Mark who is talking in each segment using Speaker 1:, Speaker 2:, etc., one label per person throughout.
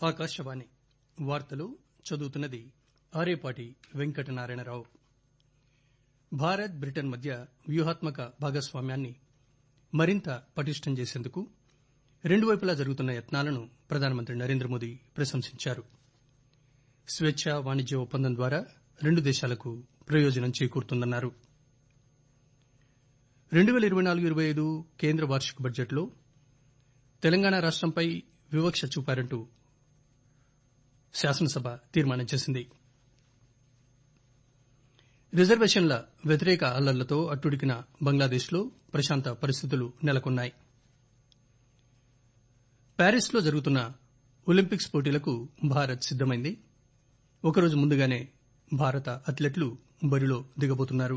Speaker 1: ఆకాశవాణి వార్తలు చదువుతున్నది ఆరేపాటి వెంకటనారాయణరావు భారత్ బ్రిటన్ మధ్య వ్యూహాత్మక భాగస్వామ్యాన్ని మరింత పటిష్టం చేసేందుకు రెండు వైపులా జరుగుతున్న యత్నాలను ప్రధానమంత్రి నరేంద్రమోదీ ప్రశంసించారు స్వేచ్ఛ వాణిజ్య ఒప్పందం ద్వారా రెండు దేశాలకు ప్రయోజనం చేకూరుతుందన్నారు రెండు పేల ఇరవై నాలుగు ఇరవై ఐదు కేంద్ర వార్షిక బడ్జెట్లో తెలంగాణ రాష్టంపై వివక్ష చూపారంటూ శాసనసభ తీర్మానం చేసింది రిజర్వేషన్ల వ్యతిరేక అల్లర్లతో అట్టుడికిన బంగ్లాదేశ్ లో ప్రశాంత పరిస్థితులు నెలకొన్నాయి ప్యారిస్ లో జరుగుతున్న ఒలింపిక్స్ పోటీలకు భారత్ సిద్దమైంది ఒకరోజు ముందుగానే భారత అథ్లెట్లు బరిలో దిగబోతున్నారు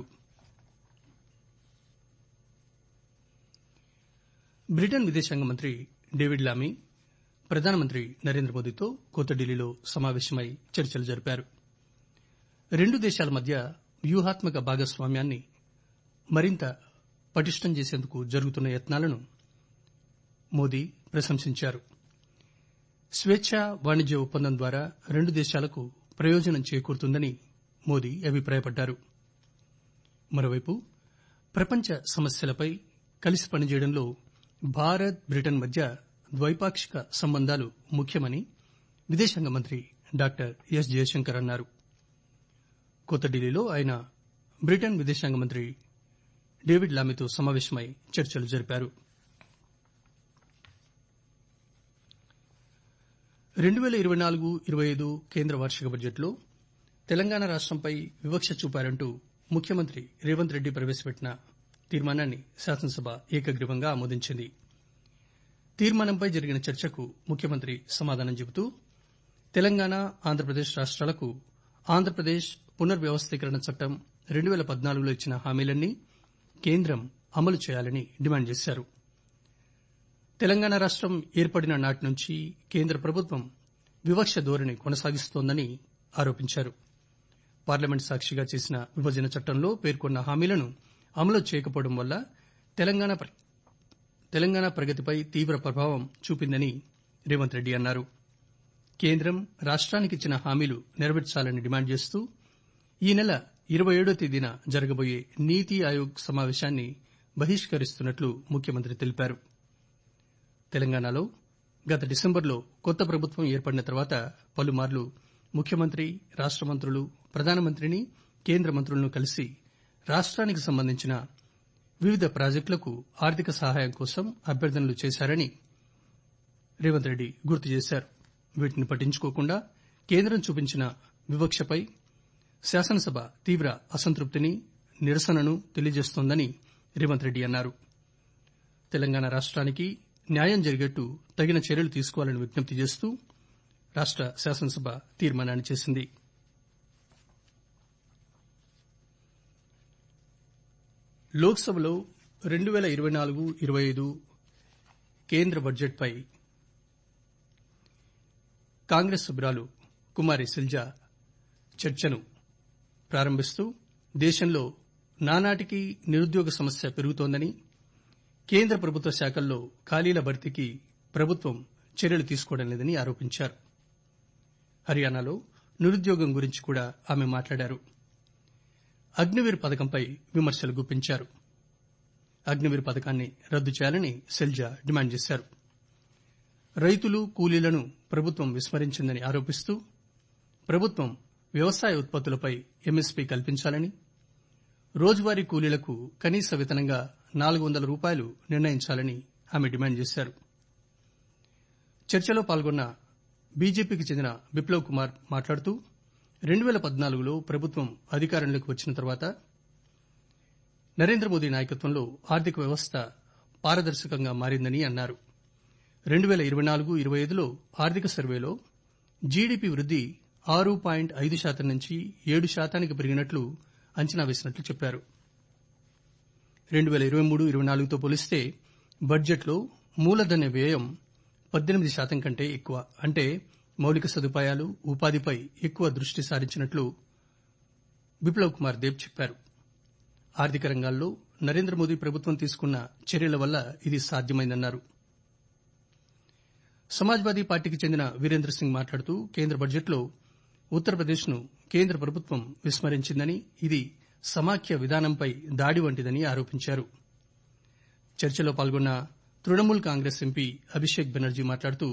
Speaker 1: బ్రిటన్ విదేశాంగ మంత్రి డేవిడ్ లామీ ప్రధానమంత్రి నరేంద్ర మోదీతో కొత్త ఢిల్లీలో సమావేశమై చర్చలు జరిపారు రెండు దేశాల మధ్య వ్యూహాత్మక భాగస్వామ్యాన్ని మరింత పటిష్టం చేసేందుకు జరుగుతున్న యత్నాలను మోదీ ప్రశంసించారు స్వేచ్ఛ వాణిజ్య ఒప్పందం ద్వారా రెండు దేశాలకు ప్రయోజనం చేకూరుతుందని మోదీ అభిప్రాయపడ్డారు మరోవైపు ప్రపంచ సమస్యలపై కలిసి పనిచేయడంలో భారత్ బ్రిటన్ మధ్య ద్వైపాక్షిక సంబంధాలు ముఖ్యమని విదేశాంగ మంత్రి డాక్టర్ ఎస్ జయశంకర్ అన్నారు కొత్త ఢిల్లీలో ఆయన బ్రిటన్ విదేశాంగ మంత్రి డేవిడ్ లామీతో సమావేశమై చర్చలు జరిపారు రెండు పేల ఇరవై నాలుగు ఇరవై ఐదు కేంద్ర వార్షిక బడ్జెట్లో తెలంగాణ రాష్టంపై వివక్ష చూపారంటూ ముఖ్యమంత్రి రేవంత్ రెడ్డి ప్రవేశపెట్టిన తీర్మానాన్ని శాసనసభ ఏకగ్రీవంగా ఆమోదించింది తీర్మానంపై జరిగిన చర్చకు ముఖ్యమంత్రి సమాధానం చెబుతూ తెలంగాణ ఆంధ్రప్రదేశ్ రాష్ట్రాలకు ఆంధ్రప్రదేశ్ పునర్వ్యవస్థీకరణ చట్టం రెండు పేల పద్నాలుగులో ఇచ్చిన హామీలన్నీ కేంద్రం అమలు చేయాలని డిమాండ్ చేశారు తెలంగాణ రాష్టం ఏర్పడిన నాటి నుంచి కేంద్ర ప్రభుత్వం వివక్ష ధోరణి కొనసాగిస్తోందని ఆరోపించారు పార్లమెంట్ సాక్షిగా చేసిన విభజన చట్టంలో పేర్కొన్న హామీలను అమలు చేయకపోవడం వల్ల తెలంగాణ ప్రగతిపై తీవ్ర ప్రభావం చూపిందని రేవంత్ రెడ్డి అన్నారు కేంద్రం రాష్ట్రానికిచ్చిన హామీలు నెరవేర్చాలని డిమాండ్ చేస్తూ ఈ నెల ఇరవై ఏడో తేదీన జరగబోయే నీతి ఆయోగ్ సమావేశాన్ని బహిష్కరిస్తున్నట్లు ముఖ్యమంత్రి తెలిపారు తెలంగాణలో గత డిసెంబర్లో కొత్త ప్రభుత్వం ఏర్పడిన తర్వాత పలుమార్లు ముఖ్యమంత్రి రాష్ట మంత్రులు ప్రధానమంత్రిని కేంద్ర మంత్రులను కలిసి రాష్ట్రానికి సంబంధించిన వివిధ ప్రాజెక్టులకు ఆర్థిక సహాయం కోసం అభ్యర్థనలు చేశారని రేవంత్ రెడ్డి గుర్తు చేశారు వీటిని పట్టించుకోకుండా కేంద్రం చూపించిన వివక్షపై శాసనసభ తీవ్ర అసంతృప్తిని నిరసనను తెలియజేస్తోందని రేవంత్ రెడ్డి అన్నారు తెలంగాణ రాష్ట్రానికి న్యాయం జరిగేట్టు తగిన చర్యలు తీసుకోవాలని విజ్ఞప్తి చేస్తూ రాష్ట శాసనసభ తీర్మానాన్ని చేసింది లోక్సభలో రెండు పేల ఇరవై నాలుగు ఇరవై ఐదు కేంద్ర బడ్జెట్పై కాంగ్రెస్ సభ్యురాలు కుమారి సిల్జా చర్చను ప్రారంభిస్తూ దేశంలో నానాటికి నిరుద్యోగ సమస్య పెరుగుతోందని కేంద్ర ప్రభుత్వ శాఖల్లో ఖాళీల భర్తీకి ప్రభుత్వం చర్యలు తీసుకోవడం లేదని ఆరోపించారు హర్యానాలో నిరుద్యోగం గురించి కూడా ఆమె మాట్లాడారు అగ్నివీర్ పథకంపై విమర్శలు గుప్పించారు అగ్నివీర్ పథకాన్ని రద్దు చేయాలని సెల్జా డిమాండ్ చేశారు రైతులు కూలీలను ప్రభుత్వం విస్మరించిందని ఆరోపిస్తూ ప్రభుత్వం వ్యవసాయ ఉత్పత్తులపై ఎంఎస్పీ కల్పించాలని రోజువారీ కూలీలకు కనీస వేతనంగా నాలుగు వందల రూపాయలు నిర్ణయించాలని ఆమె డిమాండ్ చేశారు చర్చలో పాల్గొన్న బీజేపీకి చెందిన బిప్లవ్ కుమార్ మాట్లాడుతూ రెండు పేల పద్నాలుగులో ప్రభుత్వం అధికారంలోకి వచ్చిన తర్వాత నరేంద్ర మోదీ నాయకత్వంలో ఆర్థిక వ్యవస్థ పారదర్శకంగా మారిందని అన్నారు రెండు పేల ఇరవై నాలుగు ఇరవై ఐదులో ఆర్థిక సర్వేలో జీడీపీ వృద్ది ఆరు పాయింట్ ఐదు శాతం నుంచి ఏడు శాతానికి పెరిగినట్లు అంచనా వేసినట్లు చెప్పారు రెండు పేల ఇరవై మూడు ఇరవై నాలుగుతో పోలిస్తే బడ్జెట్లో మూలధన వ్యయం పద్దెనిమిది శాతం కంటే ఎక్కువ అంటే మౌలిక సదుపాయాలు ఉపాధిపై ఎక్కువ దృష్టి సారించినట్లు బిప్లవ్ కుమార్ దేబ్ చెప్పారు ఆర్థిక రంగాల్లో నరేంద్ర మోదీ ప్రభుత్వం తీసుకున్న చర్యల వల్ల ఇది సాధ్యమైందన్నారు సమాజ్వాదీ పార్టీకి చెందిన వీరేంద్ర సింగ్ మాట్లాడుతూ కేంద్ర బడ్జెట్లో ఉత్తరప్రదేశ్ ను కేంద్ర ప్రభుత్వం విస్మరించిందని ఇది సమాఖ్య విధానంపై దాడి వంటిదని ఆరోపించారు చర్చలో పాల్గొన్న తృణమూల్ కాంగ్రెస్ ఎంపీ అభిషేక్ బెనర్జీ మాట్లాడుతూ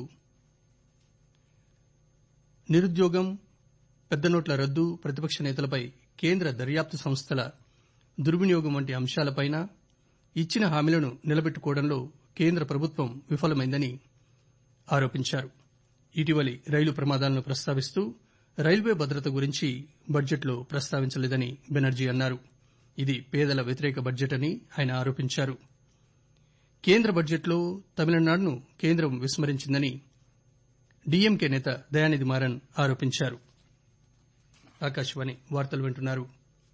Speaker 1: నిరుద్యోగం పెద్ద నోట్ల రద్దు ప్రతిపక్ష నేతలపై కేంద్ర దర్యాప్తు సంస్థల దుర్వినియోగం వంటి అంశాలపైన ఇచ్చిన హామీలను నిలబెట్టుకోవడంలో కేంద్ర ప్రభుత్వం విఫలమైందని ఆరోపించారు ఇటీవలి రైలు ప్రమాదాలను ప్రస్తావిస్తూ రైల్వే భద్రత గురించి బడ్జెట్లో ప్రస్తావించలేదని బెనర్జీ అన్నారు ఇది పేదల వ్యతిరేక బడ్జెట్ అని ఆయన ఆరోపించారు కేంద్ర బడ్జెట్లో తమిళనాడును కేంద్రం విస్మరించిందని డీఎంకే నేత దయానిధి మారన్ ఆరోపించారు ఆకాశవాణి వార్తలు వింటున్నారు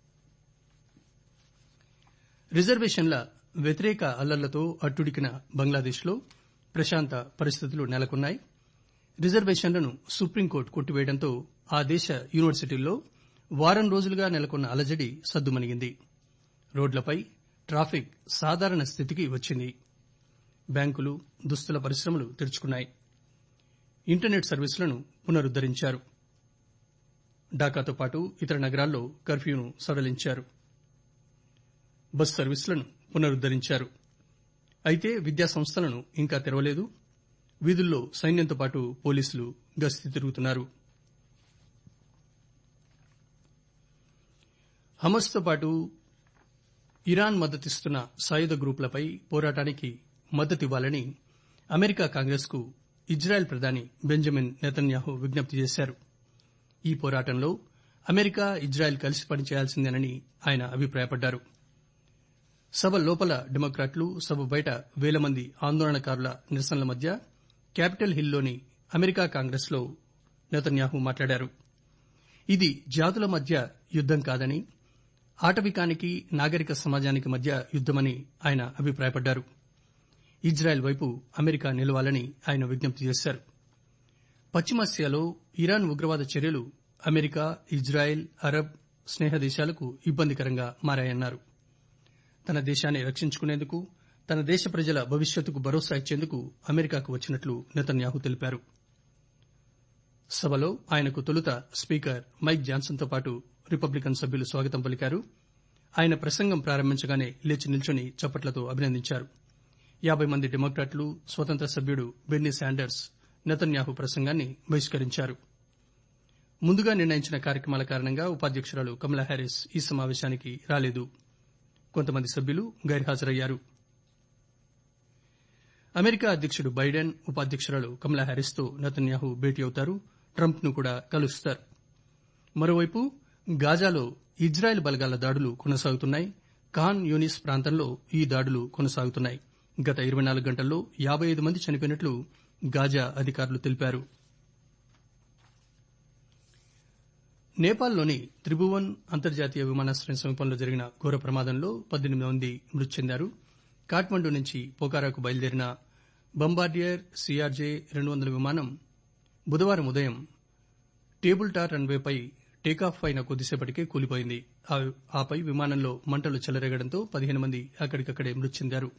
Speaker 1: రిజర్వేషన్ల వ్యతిరేక అల్లర్లతో అట్టుడికిన బంగ్లాదేశ్లో ప్రశాంత పరిస్థితులు నెలకొన్నాయి రిజర్వేషన్లను సుప్రీంకోర్టు కొట్టివేయడంతో ఆ దేశ యూనివర్సిటీల్లో వారం రోజులుగా నెలకొన్న అలజడి సద్దుమణిగింది రోడ్లపై ట్రాఫిక్ సాధారణ స్థితికి వచ్చింది బ్యాంకులు దుస్తుల పరిశ్రమలు తెరుచుకున్నాయి ఇంటర్నెట్ సర్వీసులను పునరుద్దరించారు ఢాకాతో పాటు ఇతర నగరాల్లో కర్ఫ్యూను సడలించారు బస్ సర్వీసులను పునరుద్దరించారు అయితే విద్యా సంస్థలను ఇంకా తెరవలేదు వీధుల్లో సైన్యంతో పాటు పోలీసులు గస్తీ తిరుగుతున్నారు హమస్తో పాటు ఇరాన్ మద్దతిస్తున్న సాయుధ గ్రూపులపై పోరాటానికి మద్దతివ్వాలని అమెరికా కాంగ్రెస్ కు ఇజ్రాయెల్ ప్రధాని బెంజమిన్ నెతన్యాహు విజ్ఞప్తి చేశారు ఈ పోరాటంలో అమెరికా ఇజ్రాయెల్ కలిసి పనిచేయాల్సిందేనని ఆయన అభిప్రాయపడ్డారు సభ లోపల డెమోక్రాట్లు సభ బయట వేల మంది ఆందోళనకారుల నిరసనల మధ్య క్యాపిటల్ హిల్లోని అమెరికా కాంగ్రెస్ లో నెతన్యాహు మాట్లాడారు ఇది జాతుల మధ్య యుద్దం కాదని ఆటవికానికి నాగరిక సమాజానికి మధ్య యుద్దమని ఆయన అభిప్రాయపడ్డారు ఇజ్రాయెల్ వైపు అమెరికా నిలవాలని ఆయన విజ్ఞప్తి చేశారు పశ్చిమాసియాలో ఇరాన్ ఉగ్రవాద చర్యలు అమెరికా ఇజ్రాయెల్ అరబ్ స్నేహ దేశాలకు ఇబ్బందికరంగా మారాయన్నారు తన దేశాన్ని రక్షించుకునేందుకు తన దేశ ప్రజల భవిష్యత్తుకు భరోసా ఇచ్చేందుకు అమెరికాకు వచ్చినట్లు నెతన్యాహు తెలిపారు సభలో ఆయనకు తొలుత స్పీకర్ మైక్ జాన్సన్తో పాటు రిపబ్లికన్ సభ్యులు స్వాగతం పలికారు ఆయన ప్రసంగం ప్రారంభించగానే లేచి నిల్చుని చప్పట్లతో అభినందించారు యాబై మంది డెమోక్రాట్లు స్వతంత్ర సభ్యుడు బెన్నీ శాండర్స్ నెతన్యాహు ప్రసంగాన్ని బహిష్కరించారు ముందుగా నిర్ణయించిన కార్యక్రమాల కారణంగా ఉపాధ్యకురాలు కమలా హ్యారిస్ ఈ సమావేశానికి రాలేదు కొంతమంది సభ్యులు గైర్హాజరయ్యారు అమెరికా అధ్యకుడు బైడెన్ ఉపాధ్యకురాలు కమలా హ్యారిస్ తో నెతన్యాహు భేటీ అవుతారు ట్రంప్ ను కూడా కలుస్తారు మరోవైపు గాజాలో ఇజ్రాయెల్ బలగాల దాడులు కొనసాగుతున్నాయి ఖాన్ యూనిస్ ప్రాంతంలో ఈ దాడులు కొనసాగుతున్నాయి గత ఇరవై నాలుగు గంటల్లో యాబై ఐదు మంది చనిపోయినట్లు గాజా అధికారులు తెలిపారు నేపాల్లోని త్రిభువన్ అంతర్జాతీయ విమానాశ్రయం సమీపంలో జరిగిన ఘోర ప్రమాదంలో పద్దెనిమిది మంది మృతి చెందారు కాఠ్మండూ నుంచి పోకారాకు బయలుదేరిన బంబార్డియర్ సిఆర్జే రెండు వందల విమానం బుధవారం ఉదయం టేబుల్ టార్ రన్వేపై టేకాఫ్ అయిన కొద్దిసేపటికే కూలిపోయింది ఆపై విమానంలో మంటలు చెలరేగడంతో పదిహేను మంది అక్కడికక్కడే మృతి చెందారు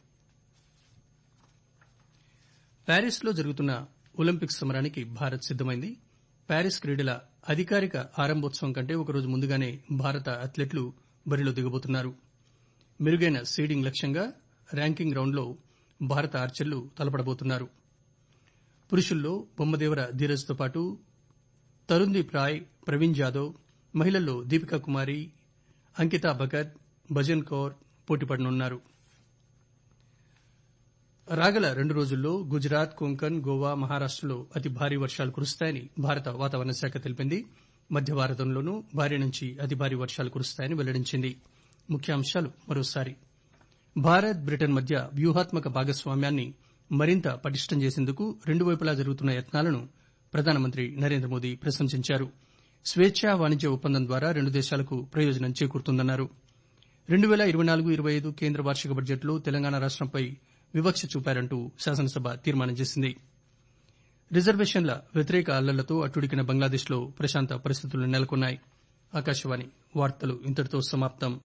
Speaker 1: ప్యారిస్ లో జరుగుతున్న ఒలింపిక్స్ సమరానికి భారత్ సిద్దమైంది ప్యారిస్ క్రీడల అధికారిక ఆరంభోత్సవం కంటే ఒకరోజు ముందుగానే భారత అథ్లెట్లు బరిలో దిగబోతున్నారు మెరుగైన సీడింగ్ లక్ష్యంగా ర్యాంకింగ్ రౌండ్లో భారత ఆర్చర్లు తలపడబోతున్నారు పురుషుల్లో బొమ్మదేవర ధీరజ్తో పాటు తరుణ్దీప్ రాయ్ ప్రవీణ్ జాదవ్ మహిళల్లో దీపికా కుమారి అంకితా భగత్ భజన్ కౌర్ పోటీపడనున్నారు రాగల రెండు రోజుల్లో గుజరాత్ కొంకన్ గోవా మహారాష్టలో అతి భారీ వర్షాలు కురుస్తాయని భారత వాతావరణ శాఖ తెలిపింది మధ్య భారతంలోనూ భారీ నుంచి అతి భారీ వర్షాలు కురుస్తాయని వెల్లడించింది ముఖ్యాంశాలు మరోసారి భారత్ బ్రిటన్ మధ్య వ్యూహాత్మక భాగస్వామ్యాన్ని మరింత పటిష్టం చేసేందుకు రెండు వైపులా జరుగుతున్న యత్నాలను ప్రధానమంత్రి నరేంద్ర మోదీ ప్రశంసించారు స్వేచ్ఛా వాణిజ్య ఒప్పందం ద్వారా రెండు దేశాలకు ప్రయోజనం చేకూరుతుందన్నారు రెండు పేల ఇరవై నాలుగు ఇరవై ఐదు కేంద్ర వార్షిక బడ్జెట్లో తెలంగాణ రాష్టంపై వివక్ష చూపారంటూ శాసనసభ తీర్మానం చేసింది రిజర్వేషన్ల వ్యతిరేక అల్లర్లతో అట్టుడికిన బంగ్లాదేశ్లో ప్రశాంత పరిస్థితులు నెలకొన్నాయి ఆకాశవాణి వార్తలు ఇంతటితో సమాప్తం